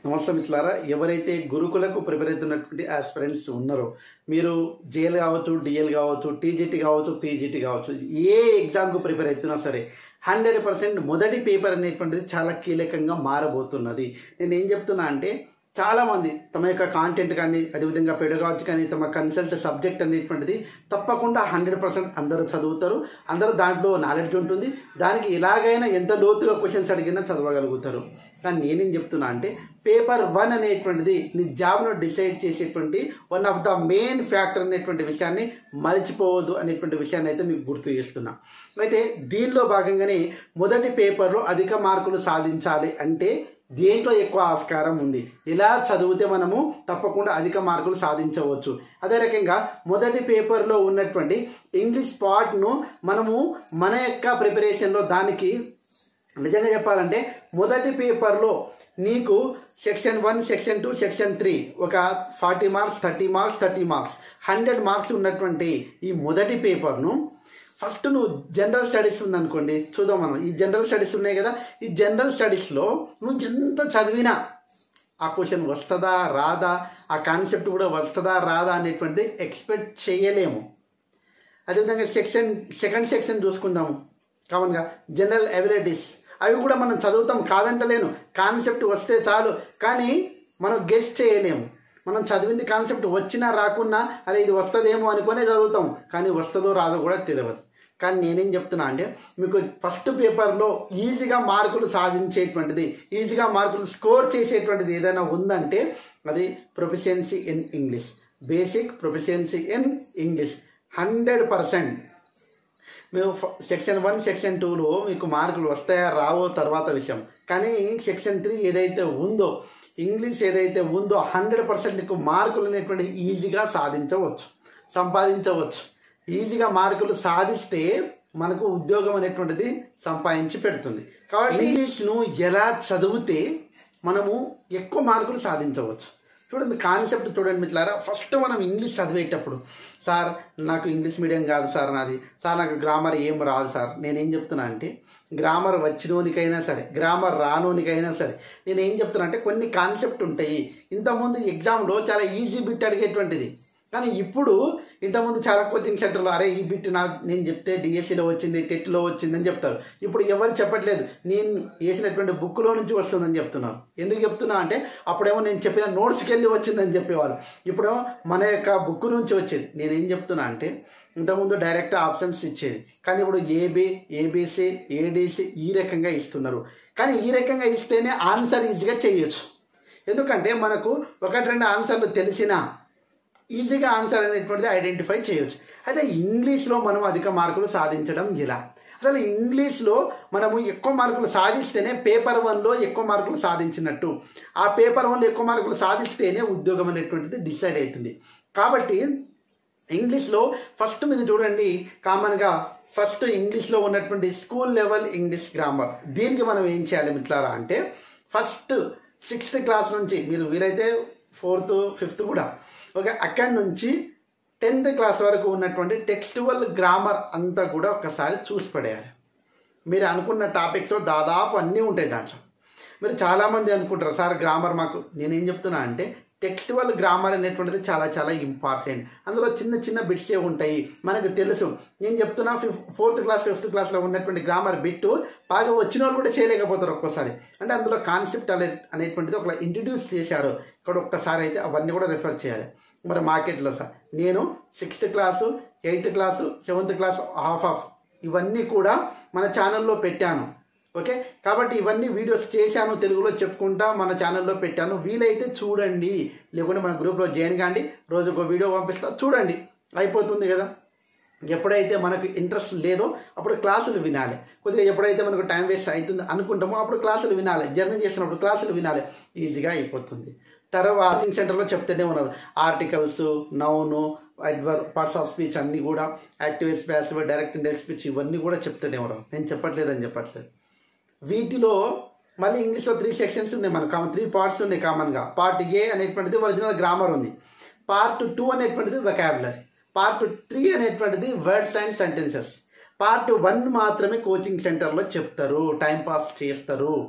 నమస్తే మిత్రులారా ఎవరైతే గురుకులకు ప్రిపేర్ అవుతున్నటువంటి ఆస్పిరెంట్స్ ఉన్నారో మీరు జేఎల్ కావచ్చు డిఎల్ కావచ్చు టీజీటీ కావచ్చు పీజీటీ కావచ్చు ఏ ఎగ్జామ్కు ప్రిపేర్ అవుతున్నా సరే హండ్రెడ్ పర్సెంట్ మొదటి పేపర్ అనేటువంటిది చాలా కీలకంగా మారబోతున్నది నేను ఏం చెప్తున్నా అంటే చాలామంది తమ యొక్క కాంటెంట్ కానీ అదేవిధంగా పెడగావచ్చు కానీ తమ కన్సల్ట్ సబ్జెక్ట్ అనేటువంటిది తప్పకుండా హండ్రెడ్ పర్సెంట్ అందరూ చదువుతారు అందరూ దాంట్లో నాలెడ్జ్ ఉంటుంది దానికి ఎలాగైనా ఎంత లోతుగా క్వశ్చన్స్ అడిగినా చదవగలుగుతారు కానీ నేనేం చెప్తున్నా అంటే పేపర్ వన్ అనేటువంటిది నీ జాబ్ను డిసైడ్ చేసేటువంటి one of the main factor అనేటువంటి విషయాన్ని మర్చిపోవద్దు అనేటువంటి విషయాన్ని అయితే మీకు గుర్తు చేస్తున్నా అయితే దీనిలో భాగంగానే మొదటి పేపర్లో అధిక మార్కులు సాధించాలి అంటే దేంట్లో ఎక్కువ ఆస్కారం ఉంది ఇలా చదివితే మనము తప్పకుండా అధిక మార్కులు సాధించవచ్చు అదే రకంగా మొదటి పేపర్లో ఉన్నటువంటి ఇంగ్లీష్ పార్ట్ను మనము మన యొక్క ప్రిపరేషన్లో దానికి నిజంగా చెప్పాలంటే మొదటి పేపర్లో నీకు section one section two section three ఒక forty marks thirty marks thirty marks hundred marks ఉన్నటువంటి ఈ మొదటి పేపర్ను ఫస్ట్ నువ్వు జనరల్ స్టడీస్ ఉందనుకోండి చూద్దాం మనం ఈ జనరల్ స్టడీస్ ఉన్నాయి కదా ఈ జనరల్ స్టడీస్లో నువ్వు ఎంత చదివినా ఆ క్వశ్చన్ వస్తుందా రాదా ఆ కాన్సెప్ట్ కూడా వస్తుందా రాదా అనేటువంటిది ఎక్స్పెక్ట్ చేయలేము అదేవిధంగా సెక్షన్ సెకండ్ సెక్షన్ చూసుకుందాము కామన్గా జనరల్ ఎబిలిటీస్ అవి కూడా మనం చదువుతాం కాదంటలేను కాన్సెప్ట్ వస్తే చాలు కానీ మనం గెస్ట్ చేయలేము మనం చదివింది కాన్సెప్ట్ వచ్చినా రాకున్నా అరే ఇది వస్తుందేమో అనుకునే చదువుతాం కానీ వస్తుందో రాదో కూడా తెలియదు కానీ నేనేం చెప్తున్నా అంటే మీకు ఫస్ట్ పేపర్లో ఈజీగా మార్కులు సాధించేటువంటిది ఈజీగా మార్కులు స్కోర్ చేసేటువంటిది ఏదైనా ఉందంటే అది proficiency in English basic proficiency in English hundred percent మేము సెక్షన్ వన్ సెక్షన్ టూలో మీకు మార్కులు వస్తాయా రావో తర్వాత విషయం కానీ సెక్షన్ త్రీ ఏదైతే ఉందో ఇంగ్లీష్ ఏదైతే ఉందో హండ్రెడ్ పర్సెంట్ నీకు మార్కులు అనేటువంటి ఈజీగా సాధించవచ్చు సంపాదించవచ్చు ఈజీగా మార్కులు సాధిస్తే మనకు ఉద్యోగం అనేటువంటిది సంపాదించి పెడుతుంది కాబట్టి ఇంగ్లీష్ను ఎలా చదివితే మనము ఎక్కువ మార్కులు సాధించవచ్చు చూడండి కాన్సెప్ట్ చూడండి మిట్లారా ఫస్ట్ మనం ఇంగ్లీష్ చదివేటప్పుడు సార్ నాకు ఇంగ్లీష్ మీడియం కాదు సార్ నాది సార్ నాకు గ్రామర్ ఏం రాదు సార్ నేనేం చెప్తున్నా అంటే గ్రామర్ వచ్చినోనికైనా సరే గ్రామర్ రానోనికైనా సరే నేను ఏం చెప్తున్నా అంటే కొన్ని కాన్సెప్ట్ ఉంటాయి ఇంతకుముందు ఎగ్జామ్లో చాలా ఈజీ బిట్ అడిగేటువంటిది కానీ ఇప్పుడు ఇంతకుముందు చాలా కోచింగ్ సెంటర్లో అరే ఈ బిట్ నా నేను చెప్తే డిఎస్సిలో వచ్చింది టెట్లో వచ్చిందని చెప్తారు ఇప్పుడు ఎవరు చెప్పట్లేదు నేను వేసినటువంటి బుక్లో నుంచి వస్తుందని చెప్తున్నారు ఎందుకు చెప్తున్నా అంటే అప్పుడేమో నేను చెప్పిన నోట్స్కి వెళ్ళి వచ్చిందని చెప్పేవారు ఇప్పుడు మన యొక్క బుక్ నుంచి వచ్చేది నేనేం చెప్తున్నా అంటే ఇంతకుముందు డైరెక్ట్ ఆప్షన్స్ ఇచ్చేది కానీ ఇప్పుడు ఏబి ఏబిసి ఏడిసి ఈ రకంగా ఇస్తున్నారు కానీ ఈ రకంగా ఇస్తేనే ఆన్సర్ ఈజీగా చేయొచ్చు ఎందుకంటే మనకు ఒకటి రెండు ఆన్సర్లు తెలిసినా ఈజీగా ఆన్సర్ అనేటువంటిది ఐడెంటిఫై చేయొచ్చు అయితే ఇంగ్లీష్లో మనం అధిక మార్కులు సాధించడం ఇలా అసలు ఇంగ్లీష్లో మనము ఎక్కువ మార్కులు సాధిస్తేనే పేపర్ వన్లో ఎక్కువ మార్కులు సాధించినట్టు ఆ పేపర్ వన్లో ఎక్కువ మార్కులు సాధిస్తేనే ఉద్యోగం అనేటువంటిది డిసైడ్ అవుతుంది కాబట్టి ఇంగ్లీష్లో ఫస్ట్ మీరు చూడండి కామన్గా ఫస్ట్ ఇంగ్లీష్లో ఉన్నటువంటి స్కూల్ లెవెల్ ఇంగ్లీష్ గ్రామర్ దీనికి మనం ఏం చేయాలి మిట్లారా అంటే ఫస్ట్ సిక్స్త్ క్లాస్ నుంచి మీరు వీలైతే ఫోర్త్ ఫిఫ్త్ కూడా ఓకే అక్కడి నుంచి టెన్త్ క్లాస్ వరకు ఉన్నటువంటి టెక్స్టువల్ గ్రామర్ అంతా కూడా ఒక్కసారి చూసి పడేయాలి మీరు అనుకున్న టాపిక్స్లో దాదాపు అన్నీ ఉంటాయి దాంట్లో మీరు చాలామంది అనుకుంటారు సార్ గ్రామర్ మాకు నేనేం చెప్తున్నా అంటే టెక్స్టువల్ గ్రామర్ అనేటువంటిది చాలా చాలా ఇంపార్టెంట్ అందులో చిన్న చిన్న బిట్సే ఉంటాయి మనకు తెలుసు నేను చెప్తున్నా ఫిఫ్ ఫోర్త్ క్లాస్ ఫిఫ్త్ క్లాస్లో ఉన్నటువంటి గ్రామర్ బిట్టు బాగా వచ్చిన వాళ్ళు కూడా చేయలేకపోతారు ఒక్కోసారి అంటే అందులో కాన్సెప్ట్ అనే అనేటువంటిది ఒక ఇంట్రడ్యూస్ చేశారు ఇక్కడ ఒక్కసారి అయితే అవన్నీ కూడా రిఫర్ చేయాలి మరి మార్కెట్లో సార్ నేను sixth class eighth class seventh class half of ఇవన్నీ కూడా మన ఛానల్లో పెట్టాను ఓకే కాబట్టి ఇవన్నీ వీడియోస్ చేశాను తెలుగులో చెప్పుకుంటా మన ఛానల్లో పెట్టాను వీలైతే చూడండి లేకుంటే మన గ్రూప్లో జాయిన్ కాండి రోజు ఒక వీడియో పంపిస్తా చూడండి అయిపోతుంది కదా ఎప్పుడైతే మనకు ఇంట్రెస్ట్ లేదో అప్పుడు క్లాసులు వినాలి కొద్దిగా ఎప్పుడైతే మనకు టైం వేస్ట్ అవుతుంది అనుకుంటామో అప్పుడు క్లాసులు వినాలి జర్నీ చేసినప్పుడు క్లాసులు వినాలి ఈజీగా అయిపోతుంది తర్వాత కోచింగ్ సెంటర్లో చెప్తూనే ఉన్నారు articles noun adverb parts of speech అన్నీ కూడా activate passive direct indirect speech ఇవన్నీ కూడా చెప్తూనే ఉన్నారు నేను చెప్పట్లేదని చెప్పట్లేదు వీటిలో మళ్ళీ ఇంగ్లీష్లో త్రీ సెక్షన్స్ ఉన్నాయి మనకు కామన్ త్రీ పార్ట్స్ ఉన్నాయి కామన్గా పార్ట్ ఏ అనేటువంటిది ఒరిజినల్ గ్రామర్ ఉంది పార్ట్ టూ అనేటువంటిది వెకాబులరీ పార్ట్ త్రీ అనేటువంటిది words and sentences part one మాత్రమే కోచింగ్ సెంటర్లో చెప్తారు టైం పాస్ చేస్తారు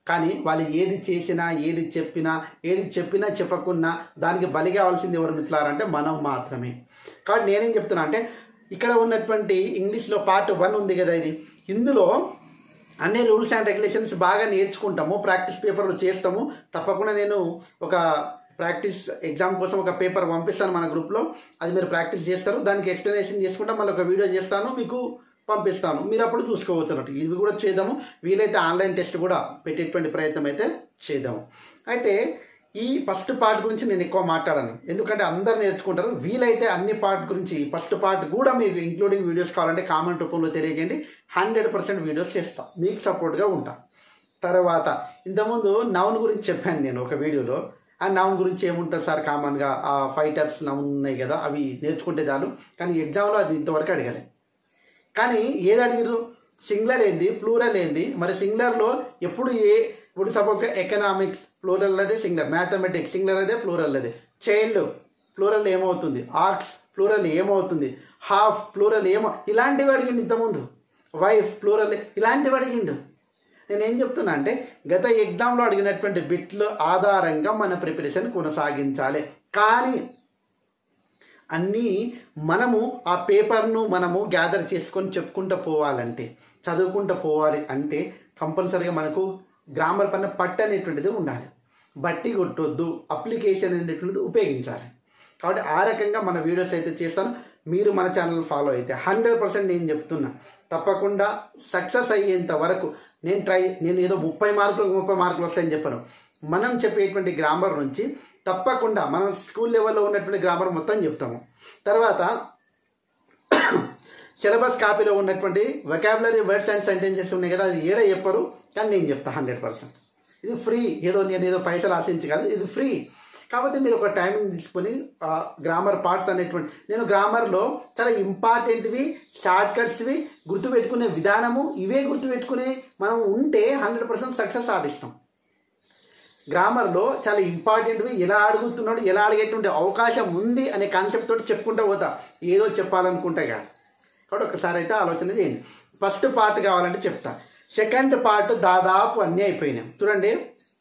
కానీ వాళ్ళు ఏది చేసినా ఏది చెప్పినా ఏది చెప్పినా చెప్పకున్నా దానికి బలి కావాల్సింది ఎవరు మిత్రులారంటే మనం మాత్రమే కాబట్టి నేనేం చెప్తున్నా అంటే ఇక్కడ ఉన్నటువంటి ఇంగ్లీష్లో పార్ట్ వన్ ఉంది కదా ఇది ఇందులో అన్ని రూల్స్ అండ్ రెగ్యులేషన్స్ బాగా నేర్చుకుంటాము ప్రాక్టీస్ పేపర్లు చేస్తాము తప్పకుండా నేను ఒక ప్రాక్టీస్ ఎగ్జామ్ కోసం ఒక పేపర్ పంపిస్తాను మన గ్రూప్లో అది మీరు ప్రాక్టీస్ చేస్తారు దానికి ఎక్స్ప్లెనేషన్ చేసుకుంటా మళ్ళీ ఒక వీడియో చేస్తాను మీకు పంపిస్తాను మీరు అప్పుడు చూసుకోవచ్చు అన్నట్టు ఇవి కూడా చేద్దాము వీలైతే ఆన్లైన్ టెస్ట్ కూడా పెట్టేటువంటి ప్రయత్నం అయితే చేద్దాము అయితే ఈ ఫస్ట్ పార్ట్ గురించి నేను ఎక్కువ మాట్లాడాను ఎందుకంటే అందరు నేర్చుకుంటారు వీలైతే అన్ని పార్ట్ గురించి ఫస్ట్ పార్ట్ కూడా మీకు ఇంక్లూడింగ్ వీడియోస్ కావాలంటే కామెంట్ రూపంలో తెలియజేయండి హండ్రెడ్ పర్సెంట్ వీడియోస్ చేస్తాం మీకు సపోర్ట్గా ఉంటా తర్వాత ఇంతకుముందు నౌన్ గురించి చెప్పాను నేను ఒక వీడియోలో ఆ నౌన్ గురించి ఏముంటుంది సార్ కామన్గా ఆ ఫైవ్ టైప్స్ నౌన్ ఉన్నాయి కదా అవి నేర్చుకుంటే చాలు కానీ ఎగ్జామ్లో అది ఇంతవరకు అడగలే కానీ ఏది అడిగిరు సింగులర్ ఏంది ప్లూరల్ ఏంది మరి సింగులర్లో ఎప్పుడు ఏ ఇప్పుడు సపోజ్గా ఎకనామిక్స్ ప్లూరల్ అదే సింగులర్ మ్యాథమెటిక్స్ సింగులర్ అదే ప్లూరల్ అదే చైల్డ్ ప్లూరల్ ఏమవుతుంది ఆర్ట్స్ ప్లూరల్ ఏమవుతుంది హాఫ్ ప్లూరల్ ఏమో ఇలాంటివి అడిగింది ఇంతకుముందు వైఫ్ ప్లూరల్ ఇలాంటివి అడిగిండు నేను ఏం చెప్తున్నా అంటే గత ఎగ్జామ్లో అడిగినటువంటి బిట్లు ఆధారంగా మన ప్రిపరేషన్ కొనసాగించాలి కానీ అన్నీ మనము ఆ పేపర్ను మనము గ్యాదర్ చేసుకొని చెప్పుకుంటూ పోవాలంటే చదువుకుంటూ పోవాలి అంటే కంపల్సరీగా మనకు గ్రామర్ పైన పట్టు అనేటువంటిది ఉండాలి బట్టి కొట్టొద్దు అప్లికేషన్ అనేటువంటిది ఉపయోగించాలి కాబట్టి ఆ రకంగా మన వీడియోస్ అయితే చేస్తాను మీరు మన ఛానల్ ఫాలో అయితే హండ్రెడ్ పర్సెంట్ నేను చెప్తున్నా తప్పకుండా సక్సెస్ అయ్యేంత వరకు నేను ట్రై నేను ఏదో ముప్పై మార్కులు ముప్పై మార్కులు వస్తాయని చెప్పను మనం చెప్పేటువంటి గ్రామర్ నుంచి తప్పకుండా మనం స్కూల్ లెవెల్లో ఉన్నటువంటి గ్రామర్ మొత్తం చెప్తాము తర్వాత సిలబస్ కాపీలో ఉన్నటువంటి వెకాబులరీ వర్డ్స్ అండ్ సెంటెన్సెస్ ఉన్నాయి కదా అది ఏడ చెప్పరు కానీ నేను చెప్తా హండ్రెడ్ పర్సెంట్ ఇది ఫ్రీ ఏదో నేను ఏదో పైసలు ఆశించి కాదు ఇది ఫ్రీ కాకపోతే మీరు ఒక టైమింగ్ తీసుకొని గ్రామర్ పార్ట్స్ అనేటువంటి నేను గ్రామర్లో చాలా ఇంపార్టెంట్వి షార్ట్ కట్స్వి గుర్తుపెట్టుకునే విధానము ఇవే గుర్తుపెట్టుకునే మనం ఉంటే హండ్రెడ్ పర్సెంట్ సక్సెస్ సాధిస్తాం గ్రామర్లో చాలా ఇంపార్టెంట్వి ఎలా అడుగుతున్నాడు ఎలా అడిగేటువంటి అవకాశం ఉంది అనే కాన్సెప్ట్ తోటి చెప్పుకుంటూ పోతా ఏదో చెప్పాలనుకుంటే కాదు కాబట్టి ఒకసారి అయితే ఆలోచన చేయండి ఫస్ట్ పార్ట్ కావాలంటే చెప్తా సెకండ్ పార్ట్ దాదాపు అన్నీ అయిపోయినాయి చూడండి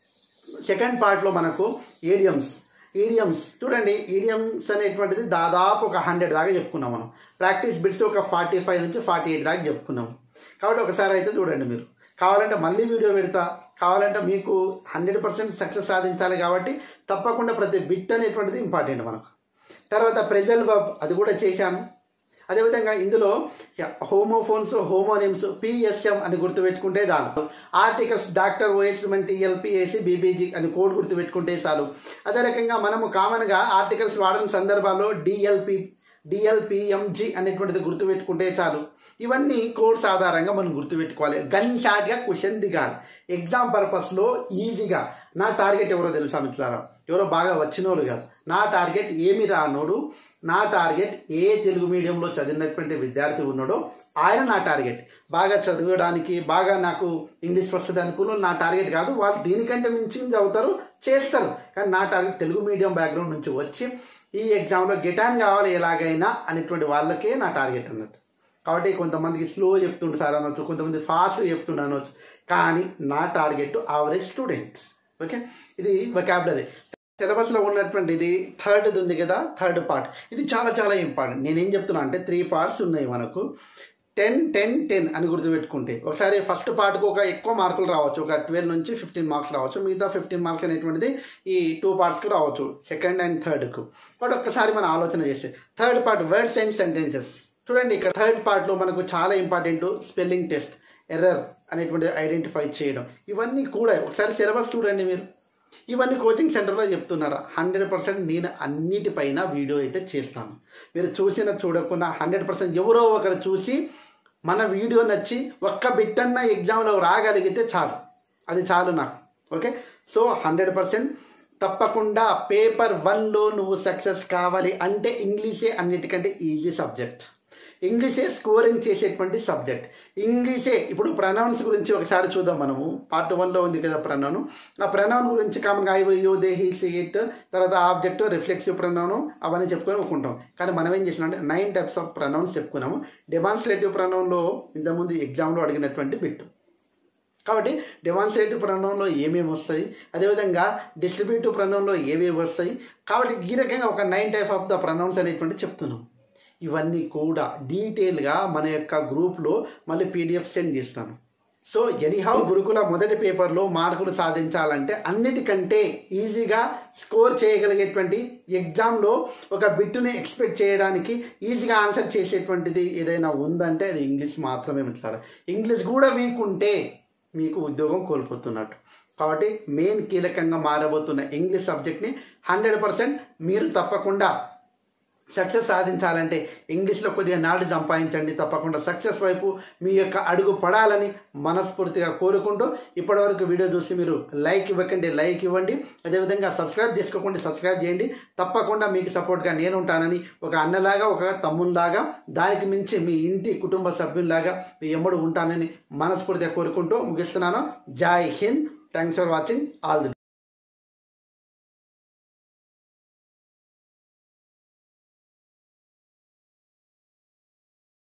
సెకండ్ పార్ట్లో మనకు ఈడియమ్స్ ఈడియమ్స్ చూడండి ఈడియమ్స్ అనేటువంటిది దాదాపు ఒక హండ్రెడ్ దాకా చెప్పుకున్నాం మనం ప్రాక్టీస్ బిట్స్ ఒక ఫార్టీ ఫైవ్ నుంచి ఫార్టీ ఎయిట్ దాకా చెప్పుకున్నాం కాబట్టి ఒకసారి అయితే చూడండి మీరు కావాలంటే మళ్ళీ వీడియో పెడతా కావాలంటే మీకు హండ్రెడ్ పర్సెంట్ సక్సెస్ సాధించాలి కాబట్టి తప్పకుండా ప్రతి బిట్ అనేటువంటిది ఇంపార్టెంట్ మనకు తర్వాత ప్రెజల్ వర్బ్ అది కూడా చేశాను అదేవిధంగా ఇందులో హోమోఫోన్స్ హోమోనిమ్స్ పిఎస్ఎం అని గుర్తుపెట్టుకుంటే చాలు ఆర్టికల్స్ డాక్టర్ ఓఎస్మెంట్ ఎల్పిఏసి బీబీజీ అని కోడ్ గుర్తుపెట్టుకుంటే చాలు అదే రకంగా మనము కామన్గా ఆర్టికల్స్ వాడిన సందర్భాల్లో డిఎల్పి డిఎల్పిఎంజి అనేటువంటిది గుర్తుపెట్టుకుంటే చాలు ఇవన్నీ కోడ్స్ ఆధారంగా మనం గుర్తుపెట్టుకోవాలి గన్ షాట్గా క్వశ్చన్ దిగాలి ఎగ్జామ్ పర్పస్లో ఈజీగా నా టార్గెట్ ఎవరో తెలుసా మిత్రులారా ఎవరో బాగా వచ్చినోళ్ళు కాదు నా టార్గెట్ ఏమి రానోడు నా టార్గెట్ ఏ తెలుగు మీడియంలో చదివినటువంటి విద్యార్థి ఉన్నాడో ఆయన నా టార్గెట్ బాగా చదవడానికి బాగా నాకు ఇంగ్లీష్ వస్తుంది అనుకున్న నా టార్గెట్ కాదు వాళ్ళు దీనికంటే మించి చదువుతారు చేస్తారు కానీ నా టార్గెట్ తెలుగు మీడియం బ్యాక్గ్రౌండ్ నుంచి వచ్చి ఈ ఎగ్జామ్లో గెటాన్ కావాలి ఎలాగైనా అనేటువంటి వాళ్ళకే నా టార్గెట్ అన్నట్టు కాబట్టి కొంతమందికి స్లో చెప్తుండు సార్ అనొచ్చు కొంతమంది ఫాస్ట్ చెప్తుండు అనొచ్చు కానీ నా టార్గెట్ ఆవరేజ్ స్టూడెంట్స్ ఓకే ఇది వొకాబులరీ సిలబస్లో ఉన్నటువంటి ఇది థర్డ్ది ఉంది కదా థర్డ్ పార్ట్ ఇది చాలా చాలా ఇంపార్టెంట్ నేనేం చెప్తున్నా అంటే త్రీ పార్ట్స్ ఉన్నాయి మనకు టెన్ టెన్ టెన్ అని గుర్తుపెట్టుకుంటే ఒకసారి ఫస్ట్ పార్ట్కు ఒక ఎక్కువ మార్కులు రావచ్చు ఒక ట్వెల్వ్ నుంచి ఫిఫ్టీన్ మార్క్స్ రావచ్చు మిగతా ఫిఫ్టీన్ మార్క్స్ అనేటువంటిది ఈ టూ పార్ట్స్కి రావచ్చు సెకండ్ అండ్ థర్డ్కు బట్ ఒక్కసారి మనం ఆలోచన చేస్తే third part words and sentences చూడండి ఇక్కడ థర్డ్ పార్ట్లో మనకు చాలా ఇంపార్టెంట్ స్పెల్లింగ్ టెస్ట్ ఎర్రర్ అనేటువంటి ఐడెంటిఫై చేయడం ఇవన్నీ కూడా ఒకసారి సిలబస్ చూడండి మీరు ఇవన్నీ కోచింగ్ సెంటర్లో చెప్తున్నారు హండ్రెడ్ పర్సెంట్ నేను అన్నిటిపైన వీడియో అయితే చేస్తాను మీరు చూసిన చూడకుండా హండ్రెడ్ పర్సెంట్ ఎవరో ఒకరు చూసి మన వీడియో నచ్చి ఒక్క బిట్టన్న ఎగ్జామ్లో రాగలిగితే చాలు అది చాలు నాకు ఓకే సో హండ్రెడ్ పర్సెంట్ తప్పకుండా పేపర్ వన్లో నువ్వు సక్సెస్ కావాలి అంటే ఇంగ్లీషే అన్నిటికంటే ఈజీ సబ్జెక్ట్ ఇంగ్లీషే స్కోరింగ్ చేసేటువంటి సబ్జెక్ట్ ఇంగ్లీషే ఇప్పుడు ప్రనౌన్స్ గురించి ఒకసారి చూద్దాం మనము పార్ట్ వన్లో ఉంది కదా ప్రనౌన్ ఆ ప్రనౌన్ గురించి కామన్గా I you they he she it తర్వాత ఆబ్జెక్ట్ రిఫ్లెక్సివ్ ప్రనౌన్ అవన్నీ చెప్పుకొని ఒప్పుకుంటాం కానీ మనం ఏం చేసినాం అంటే నైన్ టైప్స్ ఆఫ్ ప్రనౌన్స్ చెప్పుకున్నాము డెమాన్స్ట్రేటివ్ ప్రనౌన్లో ఇంతకుముందు ఎగ్జామ్లో అడిగినటువంటి బిట్ కాబట్టి డెమాన్స్ట్రేటివ్ ప్రణంలో ఏమేమి వస్తాయి అదేవిధంగా డిస్ట్రిబ్యూటివ్ ప్రణంలో ఏవేవి వస్తాయి కాబట్టి ఈ రకంగా ఒక nine type of the pronouns అనేటువంటి చెప్తున్నాం ఇవన్నీ కూడా డీటెయిల్గా మన యొక్క గ్రూప్లో మళ్ళీ పీడిఎఫ్ సెండ్ చేస్తాను సో ఎనీహౌ గురుకుల మొదటి పేపర్లో మార్కులు సాధించాలంటే అన్నిటికంటే ఈజీగా స్కోర్ చేయగలిగేటువంటి ఎగ్జామ్లో ఒక బిట్టుని ఎక్స్పెక్ట్ చేయడానికి ఈజీగా ఆన్సర్ చేసేటువంటిది ఏదైనా ఉందంటే అది ఇంగ్లీష్ మాత్రమే మిత్రులారా ఇంగ్లీష్ కూడా వీక్ ఉంటే మీకు ఉద్యోగం కోల్పోతున్నట్టు కాబట్టి మెయిన్ కీలకంగా మారబోతున్న ఇంగ్లీష్ సబ్జెక్ట్ని హండ్రెడ్ పర్సెంట్ మీరు తప్పకుండా సక్సెస్ సాధించాలంటే ఇంగ్లీష్లో కొద్దిగా నాలెడ్జ్ సంపాదించండి తప్పకుండా సక్సెస్ వైపు మీ యొక్క అడుగు పడాలని మనస్ఫూర్తిగా కోరుకుంటూ ఇప్పటివరకు వీడియో చూసి మీరు లైక్ ఇవ్వకండి లైక్ ఇవ్వండి అదేవిధంగా సబ్స్క్రైబ్ చేసుకోకుండా సబ్స్క్రైబ్ చేయండి తప్పకుండా మీకు సపోర్ట్గా నేను ఉంటానని ఒక అన్నలాగా ఒక తమ్ముళ్ళలాగా దానికి మించి మీ ఇంటి కుటుంబ సభ్యుల్లాగా మీ ఎమ్మడు ఉంటానని మనస్ఫూర్తిగా కోరుకుంటూ ముగిస్తున్నాను జై Hind thanks for watching all the